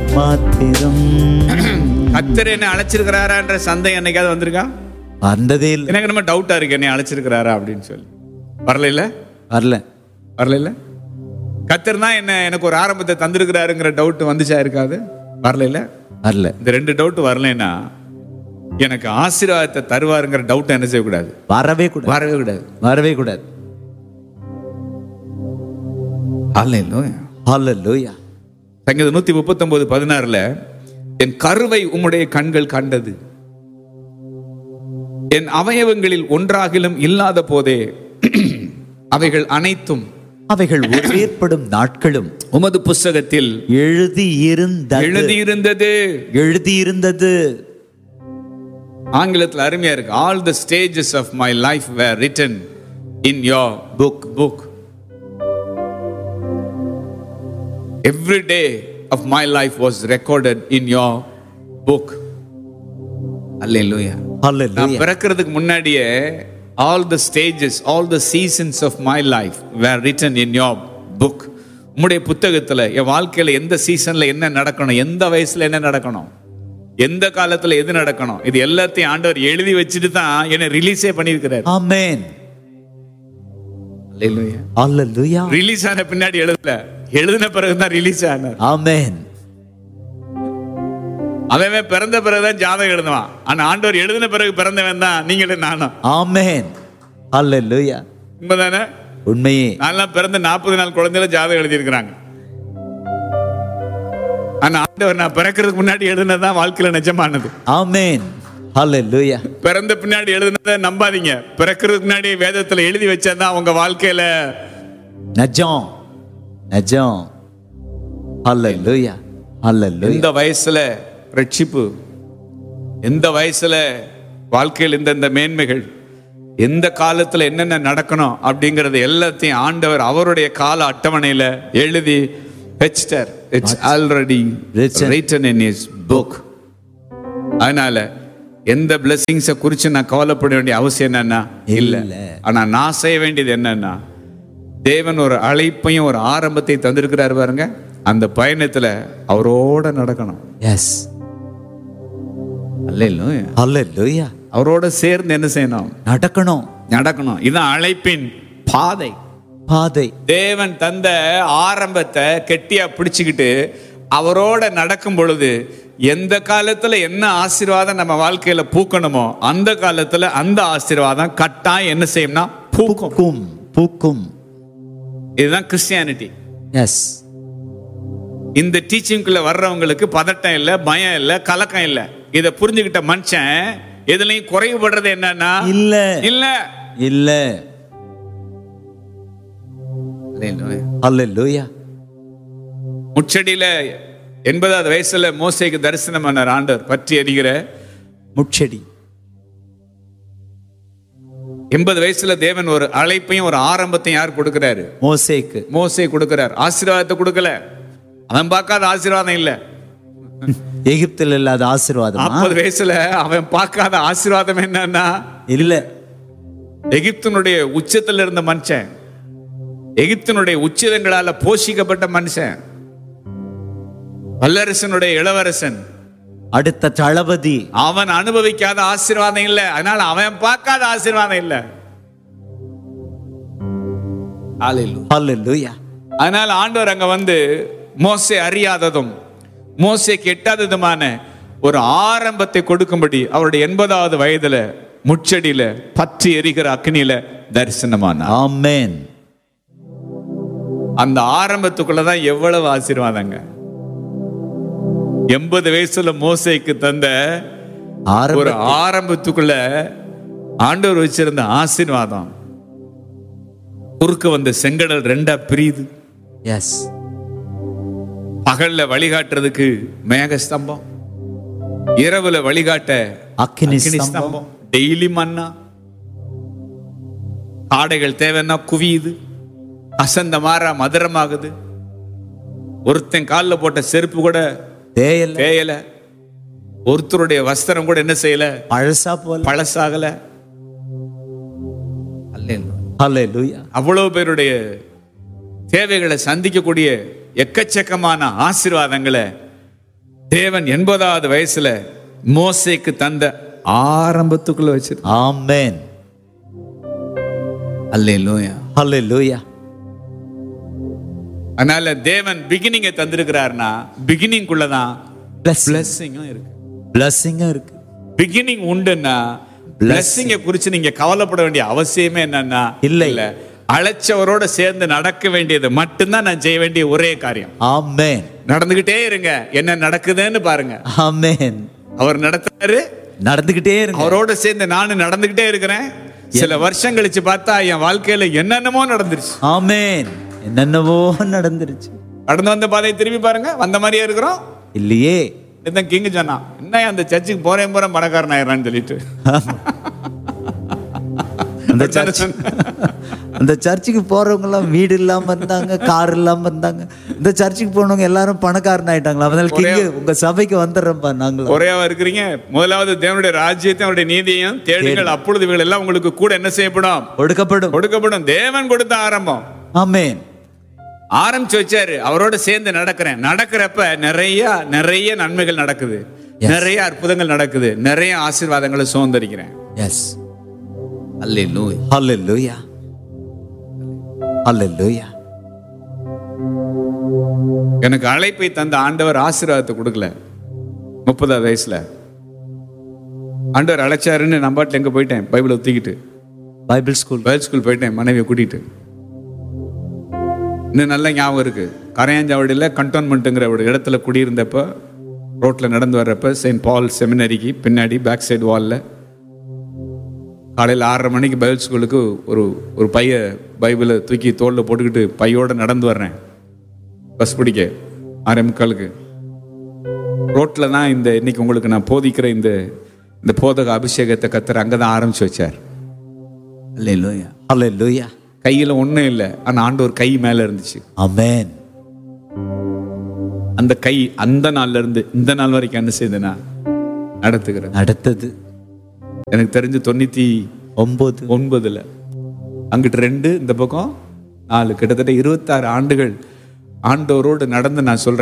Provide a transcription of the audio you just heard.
மாத்திரம் கத்தர் என்ன அழைச்சிருக்கிறாரான்ற சந்தேகம் என்னைக்காவது வந்திருக்கா வந்ததே இல்லை எனக்கு நம்ம டவுட்டா இருக்கு என்னை அழைச்சிருக்கிறாரா அப்படின்னு சொல்லி வரல இல்ல வரல வரல இல்ல கத்தர் தான் என்ன எனக்கு ஒரு ஆரம்பத்தை தந்திருக்கிறாருங்கிற டவுட் வந்துச்சா இருக்காது வரல இல்ல வரல இந்த ரெண்டு டவுட் வரலைன்னா எனக்கு ஆசீர்வாதத்தை தருவாருங்கிற டவுட் என்ன செய்யக்கூடாது வரவே கூடாது வரவே கூடாது வரவே கூடாது ஹalleluya சங்கீதம் நூத்தி முப்பத்தொன்பது பதினாறுல என் கருவை உம்முடைய கண்கள் கண்டது என் அவயவங்களில் ஒன்றாகிலும் இல்லாத போதே அவைகள் அனைத்தும் அவைகள் உயிர்ப்படும் நாட்களும் உமது புஸ்தகத்தில் எழுதி இருந்தது எழுதியிருந்தது எழுதியிருந்தது ஆங்கிலத்தில் அருமையா இருக்கு all the stages of my life were written in your book book every day of my life was recorded in your book hallelujah நான் ஹalleluya பிறக்கிறதுக்கு முன்னாடியே all the stages all the seasons of my life were written in your book உம்முடைய புத்தகத்துல என் வாழ்க்கையில எந்த சீசன்ல என்ன நடக்கணும் எந்த வயசுல என்ன நடக்கணும் எந்த காலத்துல எது நடக்கணும் இது எல்லாத்தையும் ஆண்டவர் எழுதி வச்சுட்டு தான் என்னை ரிலீஸே பண்ணியிருக்கிறார் ஆமென் ஹalleluya ரிலீஸ் ஆன பின்னாடி எழுதல எழுதின பிறகுதான் ரிலீஸ் ஆனார் ஆமென் அவன் பிறந்த பிறகுதான் ஜாதகம் எழுதுவான் ஆனா ஆண்டவர் எழுதின பிறகு பிறந்தவன் தான் நீங்களும் நானும் ஆமென் ஹalleluya உண்மைதானே உண்மையே நான்லாம் பிறந்த நாற்பது நாள் குழந்தையில ஜாதகம் எழுதியிருக்கிறாங்க ஆனா ஆண்டவர் நான் பிறக்கிறதுக்கு முன்னாடி எழுதுனதுதான் வாழ்க்கையில நிஜமானது ஆமென் ஹalleluya பிறந்த பின்னாடி எழுதுனதை நம்பாதீங்க பிறக்கிறதுக்கு முன்னாடி வேதத்துல எழுதி வச்சதுதான் உங்க வாழ்க்கையில நஜம் நஜம் ஹalleluya ஹalleluya எந்த வயசுல ரட்சிப்பு எந்த வயசுல வாழ்க்கையில் இந்தந்த மேன்மைகள் எந்த காலத்துல என்னென்ன நடக்கணும் அப்படிங்கறது எல்லாத்தையும் ஆண்டவர் அவருடைய கால அட்டவணையில எழுதி வச்சிட்டார் it's already Written. Written in is book அதனால எந்த பிளெஸிங்ஸை குறித்து நான் கவலைப்பட வேண்டிய அவசியம் என்னன்னா இல்ல இல்ல. ஆனா நான் செய்ய வேண்டியது என்னன்னா தேவன் ஒரு அழைப்பையும் ஒரு ஆரம்பத்தை தந்திருக்கிறாரு பாருங்க அந்த பயணத்துல அவரோட நடக்கணும் எஸ் அல்ல ஹalleluya அவரோட சேர்ந்து என்ன செய்யணும் நடக்கணும் நடக்கணும் இதுதான் அழைப்பின் பாதை பாதை தேவன் தந்த ஆரம்பத்தை கெட்டியா பிடிச்சுக்கிட்டு அவரோட நடக்கும் பொழுது எந்த காலத்துல என்ன ஆசீர்வாதம் நம்ம வாழ்க்கையில பூக்கணுமோ அந்த காலத்துல அந்த ஆசீர்வாதம் கட்டாயம் என்ன செய்யும்னா பூக்கும் பூக்கும் பூக்கும் இதுதான் கிறிஸ்டியானிட்டி எஸ் இந்த டீச்சிங்குள்ள வர்றவங்களுக்கு பதட்டம் இல்லை பயம் இல்லை கலக்கம் இல்லை இதை புரிஞ்சுக்கிட்ட மனுஷன் எதுலையும் குறைவுபடுறது என்னன்னா இல்ல இல்ல இல்ல ஹalleluya முச்சடியில எண்பதாவது வயசுல மோசைக்கு தரிசனம் பண்ணார் ஆண்டவர் பற்றி எறிகிற முட்செடி எண்பது வயசுல தேவன் ஒரு அழைப்பையும் ஒரு ஆரம்பத்தையும் யார் கொடுக்கிறாரு மோசேக்கு மோசை கொடுக்கிறார் ஆசீர்வாதத்தை கொடுக்கல அவன் பார்க்காத ஆசீர்வாதம் இல்ல எகிப்தில் இல்லாத ஆசீர்வாதமா நாற்பது வயசுல அவன் பார்க்காத ஆசீர்வாதம் என்னன்னா இல்ல எகிப்தினுடைய உச்சத்தில் இருந்த மனுஷன் எகிப்தினுடைய உச்சிதங்களால போஷிக்கப்பட்ட மனுஷன் வல்லரசனுடைய இளவரசன் அடுத்த தளபதி அவன் அனுபவிக்காத ஆசீர்வாதம் இல்ல அதனால அவன் பார்க்காத ஆசீர்வாதம் இல்ல ஹalleluya அதனால ஆண்டவர் அங்க வந்து மோசே அறியாததும் மோசே கெட்டாததுமான ஒரு ஆரம்பத்தை கொடுக்கும்படி அவருடைய எண்பதாவது வயதுல முச்சடியில பற்றி எரிகிற அக்னியில தரிசனமானார் ஆமென் அந்த ஆரம்பத்துக்குள்ளதான் எவ்வளவு ஆசீர்வாதங்க எண்பது வயசுல மோசைக்கு தந்த ஒரு ஆரம்ப ஆரம்பத்துக்குள்ள ஆண்டவர் வச்சிருந்த ஆசீர்வாதம் குறுக்க வந்த செங்கடல் ரெண்டா பிரியுது எஸ் பகல்ல வழிகாட்டுறதுக்கு மேக ஸ்தம்பம் இரவுல வழிகாட்ட அக்கினி அக்கினி ஸ்தம்பம் ஸ்தம்பம் டெய்லி மன்னா காடைகள் தேவைன்னா குவியுது அசந்த மாறா மதுரமாகுது ஒருத்தன் காலில் போட்ட செருப்பு கூட தேயல தேயல ஒருத்தருடைய வஸ்திரம் கூட என்ன செய்யல பழசா போல பழசாகல ஹalleluya அவ்வளவு பேருடைய தேவைகளை சந்திக்கக்கூடிய எக்கச்சக்கமான ஆசீர்வாதங்களை தேவன் எண்பதாவது வயசுல மோசேக்கு தந்த ஆரம்பத்துக்குள்ள வச்சிரு ஆமென் அல்லேலூயா ஹalleluya அதனால தேவன் பிகினிங்கை தந்திருக்கிறாருன்னா பிகினிங்குள்ள தான் blessing பிளஸ்ஸிங்கும் இருக்கு blessing இருக்கு பிகினிங் உண்டுன்னா பிளஸ்ஸிங்கை குறித்து நீங்க கவலைப்பட வேண்டிய அவசியமே என்னன்னா இல்லை. இல்ல அழைச்சவரோட சேர்ந்து நடக்க வேண்டியது மட்டும்தான் நான் செய்ய வேண்டிய ஒரே காரியம் ஆமென் நடந்துகிட்டே இருங்க என்ன நடக்குதுன்னு பாருங்க ஆமென் அவர் நடத்துறாரு நடந்துகிட்டே இருங்க அவரோட சேர்ந்து நானும் நடந்துகிட்டே இருக்கிறேன் சில வருஷம் கழிச்சு பார்த்தா என் வாழ்க்கையில என்னென்னமோ நடந்துருச்சு ஆமென் என்னென்னவோ நடந்துருச்சு கடந்து வந்த பாதையை திரும்பி பாருங்க வந்த மாதிரியே இருக்கிறோம் இல்லையே இந்த கிங் சொன்னான் என்ன அந்த சர்ச்சுக்கு போறேன் போறேன் பணக்காரன் ஆயிடுறான்னு சொல்லிட்டு அந்த சர்ச் அந்த சர்ச்சுக்கு போறவங்க எல்லாம் வீடு இல்லாம இருந்தாங்க கார் இல்லாம இருந்தாங்க இந்த சர்ச்சுக்கு போனவங்க எல்லாரும் பணக்காரன் ஆயிட்டாங்களா அதனால கிங்கு உங்க சபைக்கு வந்துடுறோம்ப்பா நாங்களும் ஒரேவா இருக்கிறீங்க முதலாவது தேவனுடைய ராஜ்யத்தை அவருடைய நீதியையும் தேடுங்கள் அப்பொழுது இவைகள் எல்லாம் உங்களுக்கு கூட என்ன செய்யப்படும் ஒடுக்கப்படும் கொடுக்கப்படும் தேவன் கொடுத்த ஆரம்பம் ஆமென் ஆரம்பிச்சு வச்சாரு அவரோட சேர்ந்து நடக்கிறேன் நடக்கிறப்ப நிறைய நிறைய நன்மைகள் நடக்குது நிறைய அற்புதங்கள் நடக்குது நிறைய ஆசீர்வாதங்களை சுதந்திரிக்கிறேன் எஸ் அல்லேலூயா ஹalleluya ஹalleluya எனக்கு அழைப்பை தந்த ஆண்டவர் ஆசீர்வாதத்தை கொடுக்கல முப்பதாவது வயசுல ஆண்டவர் அழைச்சாருன்னு நான் பாட்டில் எங்க போயிட்டேன் பைபிளை தூக்கிட்டு பைபிள் ஸ்கூல் கேர்ள்ஸ் ஸ்கூல் போயிட்டேன் மனைவியை கூட்டிட்டு இன்னும் நல்ல ஞாபகம் இருக்கு கரையாஞ்சாவடியில் கண்டோன்மெண்ட்டுங்கிற ஒரு இடத்துல குடியிருந்தப்ப ரோட்ல நடந்து வர்றப்ப செயின்ட் பால் செமினரிக்கு பின்னாடி பேக் சைடு வாலில் காலையில் ஆறரை மணிக்கு பைபிள் ஸ்கூலுக்கு ஒரு ஒரு பைய பைபிளை தூக்கி தோளில் போட்டுக்கிட்டு பையோட நடந்து வர்றேன் பஸ் பிடிக்க ஆறே முக்காலுக்கு ரோட்டில் தான் இந்த இன்னைக்கு உங்களுக்கு நான் போதிக்கிற இந்த இந்த போதக அபிஷேகத்தை கத்துற அங்கே தான் ஆரம்பிச்சு வச்சார் அல்லேலூயா ஹalleluya கையில் ஒன்றும் இல்லை ஆனால் ஆண்டவர் கை மேலே இருந்துச்சு ஆமென் அந்த கை அந்த நாள்ல இருந்து இந்த நாள் வரைக்கும் என்ன செய்யுதுன்னா நடத்துகிறேன் அடுத்தது எனக்கு தெரிஞ்சு தொண்ணூற்றி ஒன்பது ஒன்பதுல அங்கிட்டு ரெண்டு இந்த பக்கம் நாலு கிட்டத்தட்ட இருபத்தாறு ஆண்டுகள் ஆண்டவரோடு நடந்து நான் சொல்றேன்